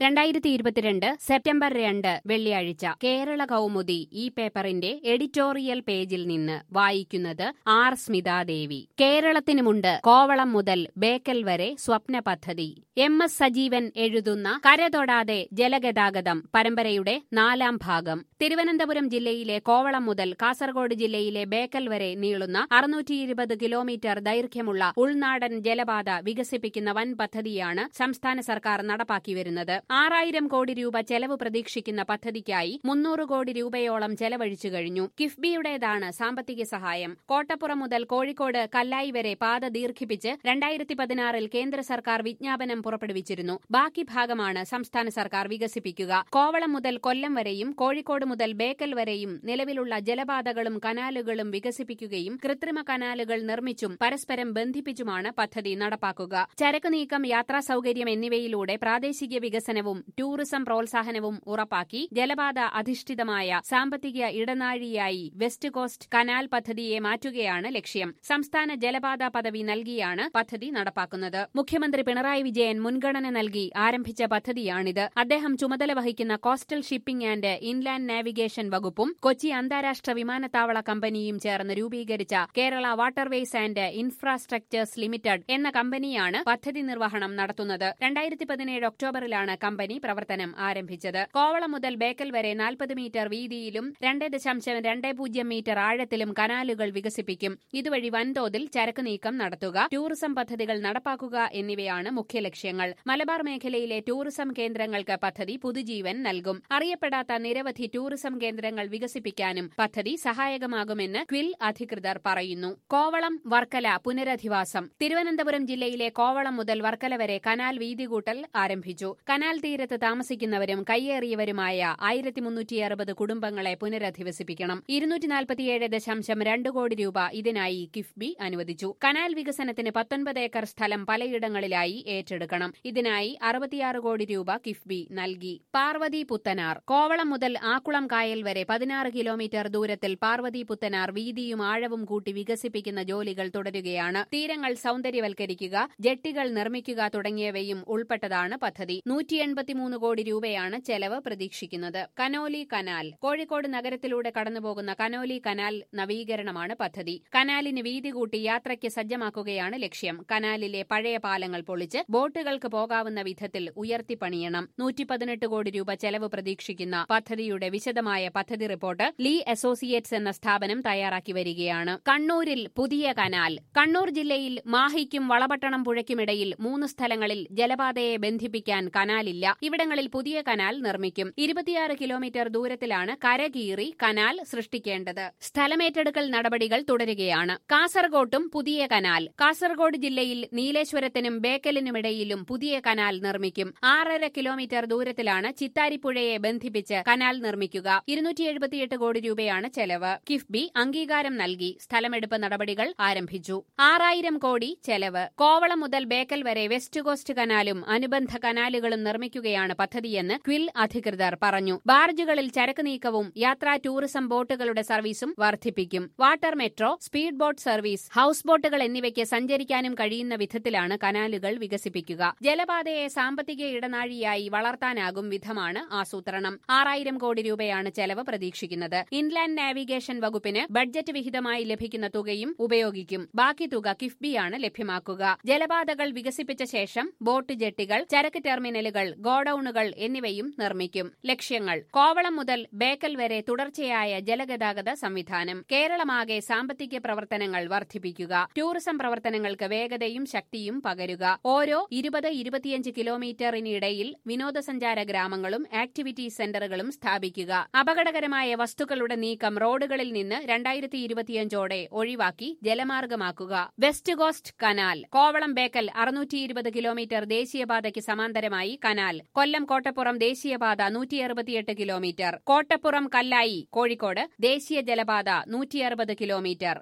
രണ്ടായിരത്തി ഇരുപത്തിരണ്ട് സെപ്റ്റംബർ രണ്ട് വെള്ളിയാഴ്ച കേരള കൗമുദി ഈ പേപ്പറിന്റെ എഡിറ്റോറിയൽ പേജിൽ നിന്ന് വായിക്കുന്നത് ആർ സ്മിതാദേവി കേരളത്തിനുമുണ്ട് കോവളം മുതൽ ബേക്കൽ വരെ സ്വപ്ന പദ്ധതി എം എസ് സജീവൻ എഴുതുന്ന കരതൊടാതെ ജലഗതാഗതം പരമ്പരയുടെ നാലാം ഭാഗം തിരുവനന്തപുരം ജില്ലയിലെ കോവളം മുതൽ കാസർഗോഡ് ജില്ലയിലെ ബേക്കൽ വരെ നീളുന്ന അറുന്നൂറ്റി ഇരുപത് കിലോമീറ്റർ ദൈർഘ്യമുള്ള ഉൾനാടൻ ജലപാത വികസിപ്പിക്കുന്ന വൻ പദ്ധതിയാണ് സംസ്ഥാന സർക്കാർ നടപ്പാക്കി വരുന്നത് ആറായിരം കോടി രൂപ ചെലവ് പ്രതീക്ഷിക്കുന്ന പദ്ധതിക്കായി മുന്നൂറ് കോടി രൂപയോളം ചെലവഴിച്ചു കഴിഞ്ഞു കിഫ്ബിയുടേതാണ് സാമ്പത്തിക സഹായം കോട്ടപ്പുറം മുതൽ കോഴിക്കോട് കല്ലായി വരെ പാത ദീർഘിപ്പിച്ച് രണ്ടായിരത്തി പതിനാറിൽ കേന്ദ്ര സർക്കാർ വിജ്ഞാപനം പുറപ്പെടുവിച്ചിരുന്നു ബാക്കി ഭാഗമാണ് സംസ്ഥാന സർക്കാർ വികസിപ്പിക്കുക കോവളം മുതൽ കൊല്ലം വരെയും കോഴിക്കോട് മുതൽ ബേക്കൽ വരെയും നിലവിലുള്ള ജലപാതകളും കനാലുകളും വികസിപ്പിക്കുകയും കൃത്രിമ കനാലുകൾ നിർമ്മിച്ചും പരസ്പരം ബന്ധിപ്പിച്ചുമാണ് പദ്ധതി നടപ്പാക്കുക ചരക്ക് നീക്കം യാത്രാ സൌകര്യം എന്നിവയിലൂടെ പ്രാദേശിക വികസനവും ടൂറിസം പ്രോത്സാഹനവും ഉറപ്പാക്കി ജലപാത അധിഷ്ഠിതമായ സാമ്പത്തിക ഇടനാഴിയായി വെസ്റ്റ് കോസ്റ്റ് കനാൽ പദ്ധതിയെ മാറ്റുകയാണ് ലക്ഷ്യം സംസ്ഥാന ജലപാത പദവി നൽകിയാണ് പദ്ധതി നടപ്പാക്കുന്നത് മുഖ്യമന്ത്രി പിണറായി വിജയൻ മുൻഗണന നൽകി ആരംഭിച്ച പദ്ധതിയാണിത് അദ്ദേഹം ചുമതല വഹിക്കുന്ന coastal shipping and inland navigation വകുപ്പും കൊച്ചി അന്താരാഷ്ട്ര വിമാനത്താവള കമ്പനിയും ചേർന്ന് രൂപീകരിച്ച Kerala waterways and infrastructures limited എന്ന കമ്പനിയാണ് പദ്ധതി നിർവഹണം നടത്തുന്നത് രണ്ടായിരത്തി പതിനേഴ് ഒക്ടോബറിലാണ് കമ്പനി പ്രവർത്തനം ആരംഭിച്ചത് കോവളം മുതൽ ബേക്കൽ വരെ നാൽപ്പത് മീറ്റർ വീതിയിലും രണ്ട് ദശാംശം രണ്ട് പൂജ്യം മീറ്റർ ആഴത്തിലും കനാലുകൾ വികസിപ്പിക്കും ഇതുവഴി വൻതോതിൽ ചരക്ക് നീക്കം നടത്തുക ടൂറിസം പദ്ധതികൾ നടപ്പാക്കുക എന്നിവയാണ് മുഖ്യ ലക്ഷ്യങ്ങൾ മലബാർ മേഖലയിലെ ടൂറിസം കേന്ദ്രങ്ങൾക്ക് പദ്ധതി പുതുജീവൻ നൽകും അറിയപ്പെടാത്ത നിരവധി ടൂറിസം കേന്ദ്രങ്ങൾ വികസിപ്പിക്കാനും പദ്ധതി സഹായകമാകുമെന്ന് ക്വിൽ അധികൃതർ പറയുന്നു കോവളം വർക്കല പുനരധിവാസം തിരുവനന്തപുരം ജില്ലയിലെ കോവളം മുതൽ വർക്കല വരെ കനാൽ വീതികൂട്ടൽ ആരംഭിച്ചു കനാൽ തീരത്ത് താമസിക്കുന്നവരും കയ്യേറിയവരുമായ ആയിരത്തി മുന്നൂറ്റി അറുപത് കുടുംബങ്ങളെ പുനരധിവസിപ്പിക്കണം ഇരുന്നൂറ്റി നാൽപ്പത്തിയേഴ് ദശാംശം രണ്ട് കോടി രൂപ ഇതിനായി കിഫ്ബി അനുവദിച്ചു കനാൽ വികസനത്തിന് പത്തൊൻപത് ഏക്കർ സ്ഥലം പലയിടങ്ങളിലായി ഏറ്റെടുക്കണം ഇതിനായി അറുപത്തിയാറ് കോടി രൂപ കിഫ്ബി നൽകി പാർവതി പുത്തനാർ കോവളം മുതൽ ആക്കുളം കായൽ വരെ പതിനാറ് കിലോമീറ്റർ ദൂരത്തിൽ പാർവതി പുത്തനാർ വീതിയും ആഴവും കൂട്ടി വികസിപ്പിക്കുന്ന ജോലികൾ തുടരുകയാണ് തീരങ്ങൾ സൌന്ദര്യവൽക്കരിക്കുക ജെട്ടികൾ നിർമ്മിക്കുക തുടങ്ങിയവയും ഉൾപ്പെട്ടതാണ് പദ്ധതി നൂറ്റി എൺപത്തിമൂന്ന് കോടി രൂപയാണ് ചെലവ് പ്രതീക്ഷിക്കുന്നത് കനോലി കനാൽ കോഴിക്കോട് നഗരത്തിലൂടെ കടന്നുപോകുന്ന കനോലി കനാൽ നവീകരണമാണ് പദ്ധതി കനാലിന് വീതി കൂട്ടി യാത്രയ്ക്ക് സജ്ജമാക്കുകയാണ് ലക്ഷ്യം കനാലിലെ പഴയ പാലങ്ങൾ പൊളിച്ച് ബോട്ടുകൾക്ക് പോകാവുന്ന വിധത്തിൽ ഉയർത്തിപ്പണിയണം നൂറ്റി പതിനെട്ട് കോടി രൂപ ചെലവ് പ്രതീക്ഷിക്കുന്ന പദ്ധതിയുടെ വിശദമായ പദ്ധതി റിപ്പോർട്ട് ലീ അസോസിയേറ്റ്സ് എന്ന സ്ഥാപനം തയ്യാറാക്കി വരികയാണ് കണ്ണൂരിൽ പുതിയ കനാൽ കണ്ണൂർ ജില്ലയിൽ മാഹിക്കും വളപട്ടണം പുഴയ്ക്കുമിടയിൽ മൂന്ന് സ്ഥലങ്ങളിൽ ജലപാതയെ ബന്ധിപ്പിക്കാൻ കനാലില്ല ഇവിടങ്ങളിൽ പുതിയ കനാൽ നിർമ്മിക്കും ഇരുപത്തിയാറ് കിലോമീറ്റർ ദൂരത്തിലാണ് കരകീറി കനാൽ സൃഷ്ടിക്കേണ്ടത് സ്ഥലമേറ്റെടുക്കൽ നടപടികൾ തുടരുകയാണ് കാസർകോട്ടും പുതിയ കനാൽ കാസർഗോഡ് ജില്ലയിൽ നീലേശ്വരത്തിനും ബേക്കലിനുമിടയിലും പുതിയ കനാൽ നിർമ്മിക്കും ആറര കിലോമീറ്റർ ദൂരത്തിലാണ് ചിത്താരിപ്പുഴയെ ബന്ധിപ്പിച്ച് കനാൽ നിർമ്മിക്കുക ഇരുന്നൂറ്റി എഴുപത്തിയെട്ട് കോടി രൂപയാണ് ചെലവ് കിഫ്ബി അംഗീകാരം നൽകി സ്ഥലമെടുപ്പ് നടപടികൾ ആരംഭിച്ചു ആറായിരം കോടി ചെലവ് കോവളം മുതൽ ബേക്കൽ വരെ വെസ്റ്റ് കോസ്റ്റ് കനാലും അനുബന്ധ കനാലുകളും നിർമ്മിക്കുകയാണ് പദ്ധതിയെന്ന് ക്വിൽ അധികൃതർ പറഞ്ഞു ബാർജുകളിൽ ചരക്ക് നീക്കവും യാത്രാ ടൂറിസം ബോട്ടുകളുടെ സർവീസും വർദ്ധിപ്പിക്കും water metro speed boat service house ബോട്ടുകൾ എന്നിവയ്ക്ക് സഞ്ചരിക്കാനും കഴിയുന്ന വിധത്തിലാണ് കനാലുകൾ വികസിപ്പിക്കുക ജലപാതയെ സാമ്പത്തിക ഇടനാഴിയായി വളർത്താനാകും വിധമാണ് ആസൂത്രണം ആറായിരം കോടി രൂപയാണ് ചെലവ് പ്രതീക്ഷിക്കുന്നത് ഇൻലാൻഡ് നാവിഗേഷൻ വകുപ്പിന് ബഡ്ജറ്റ് വിഹിതമായി ലഭിക്കുന്ന തുകയും ഉപയോഗിക്കും ബാക്കി തുക കിഫ്ബിയാണ് ലഭ്യമാക്കുക ജലപാതകൾ വികസിപ്പിച്ച ശേഷം ബോട്ട് ജെട്ടികൾ ചരക്ക് ടെർമിനലുകൾ ഗോഡൌണുകൾ എന്നിവയും നിർമ്മിക്കും ലക്ഷ്യങ്ങൾ കോവളം മുതൽ ബേക്കൽ വരെ തുടർച്ചയായ ജലഗതാഗത സംവിധാനം കേരളമാകെ സാമ്പത്തിക പ്രവർത്തനങ്ങൾ വർദ്ധിപ്പിക്കുക ടൂറിസം പ്രവർത്തനങ്ങൾക്ക് വേഗതയും ശക്തിയും പകരുക ഓരോ ഇരുപത് ഇരുപത്തിയഞ്ച് കിലോമീറ്ററിനിടയിൽ വിനോദസഞ്ചാര ഗ്രാമങ്ങളും ആക്ടിവിറ്റി സെന്ററുകളും സ്ഥാപിക്കുക അപകടകരമായ വസ്തുക്കളുടെ നീക്കം റോഡുകളിൽ നിന്ന് രണ്ടായിരത്തി ഇരുപത്തിയഞ്ചോടെ ഒഴിവാക്കി ജലമാർഗമാക്കുക west coast canal Kovalam Bekal അറുന്നൂറ്റി ഇരുപത് കിലോമീറ്റർ ദേശീയപാതയ്ക്ക് സമാന്തരമായി കനാൽ കൊല്ലം കോട്ടപ്പുറം ദേശീയപാത നൂറ്റി അറുപത്തിയെട്ട് കിലോമീറ്റർ കോട്ടപ്പുറം കല്ലായി കോഴിക്കോട് ദേശീയ ജലപാത നൂറ്റി അറുപത് കിലോമീറ്റർ